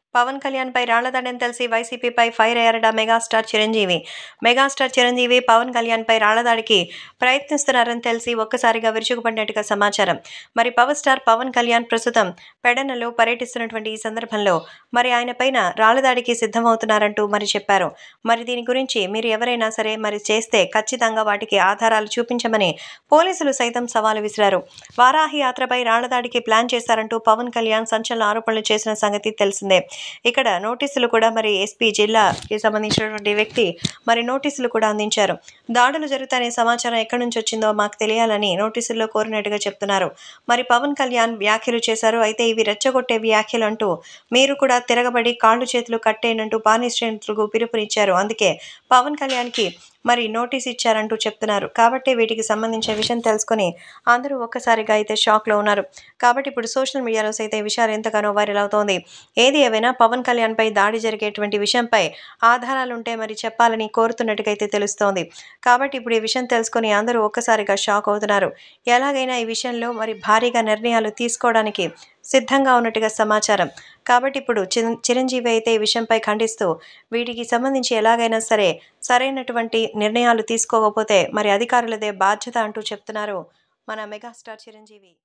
పవన్ కళ్యాణ్ పై రాళ్లదాడని తెలిసి వైసీపీపై ఫైర్ అయ్యారట మెగాస్టార్ చిరంజీవి మెగాస్టార్ చిరంజీవి పవన్ కళ్యాణ్ పై రాళ్లదాడికి ప్రయత్నిస్తున్నారని తెలిసి ఒక్కసారిగా విరుచుకుపడినట్టుగా సమాచారం మరి పవర్ స్టార్ పవన్ కళ్యాణ్ ప్రస్తుతం పెడనలో పర్యటిస్తున్నటువంటి ఈ సందర్భంలో మరి ఆయన పైన రాళ్లదాడికి సిద్ధమవుతున్నారంటూ మరి చెప్పారు మరి దీని గురించి మీరు ఎవరైనా సరే మరి చేస్తే ఖచ్చితంగా వాటికి ఆధారాలు చూపించమని పోలీసులు సైతం సవాలు విసిరారు వారాహి యాత్రపై రాళ్లదాడికి ప్లాన్ చేశారంటూ పవన్ కళ్యాణ్ సంచలన ఆరోపణలు చేసిన సంగతి తెలిసిందే ఇక్కడ నోటీసులు కూడా మరి ఎస్పీ జిల్లాకి సంబంధించినటువంటి వ్యక్తి మరి నోటీసులు కూడా అందించారు దాడులు జరుగుతాయనే సమాచారం ఎక్కడి నుంచి వచ్చిందో మాకు తెలియాలని నోటీసుల్లో కోరినట్టుగా చెప్తున్నారు మరి పవన్ కళ్యాణ్ వ్యాఖ్యలు చేశారు అయితే ఇవి రెచ్చగొట్టే వ్యాఖ్యలు అంటూ మీరు కూడా తిరగబడి కాళ్ళు చేతులు కట్టేయనంటూ పార్టీ శ్రేణులకు పిలుపునిచ్చారు అందుకే పవన్ కళ్యాణ్కి మరి నోటీస్ ఇచ్చారంటూ చెప్తున్నారు కాబట్టి వీటికి సంబంధించిన విషయం తెలుసుకొని అందరూ ఒక్కసారిగా అయితే షాక్లో ఉన్నారు కాబట్టి ఇప్పుడు సోషల్ మీడియాలో సైతం ఈ విషయాలు ఎంతగానో వైరల్ అవుతోంది ఏది ఏవైనా పవన్ కళ్యాణ్పై దాడి జరిగేటువంటి విషయంపై ఆధారాలుంటే మరి చెప్పాలని కోరుతున్నట్టుగైతే తెలుస్తోంది కాబట్టి ఇప్పుడు ఈ విషయం తెలుసుకొని అందరూ ఒక్కసారిగా షాక్ అవుతున్నారు ఎలాగైనా ఈ విషయంలో మరి భారీగా నిర్ణయాలు తీసుకోవడానికి సిద్ధంగా ఉన్నట్టుగా సమాచారం కాబట్టి ఇప్పుడు చిరం చిరంజీవి అయితే ఈ విషయంపై ఖండిస్తూ వీటికి సంబంధించి ఎలాగైనా సరే సరైనటువంటి నిర్ణయాలు తీసుకోకపోతే మరి అధికారులదే బాధ్యత అంటూ చెప్తున్నారు మన మెగాస్టార్ చిరంజీవి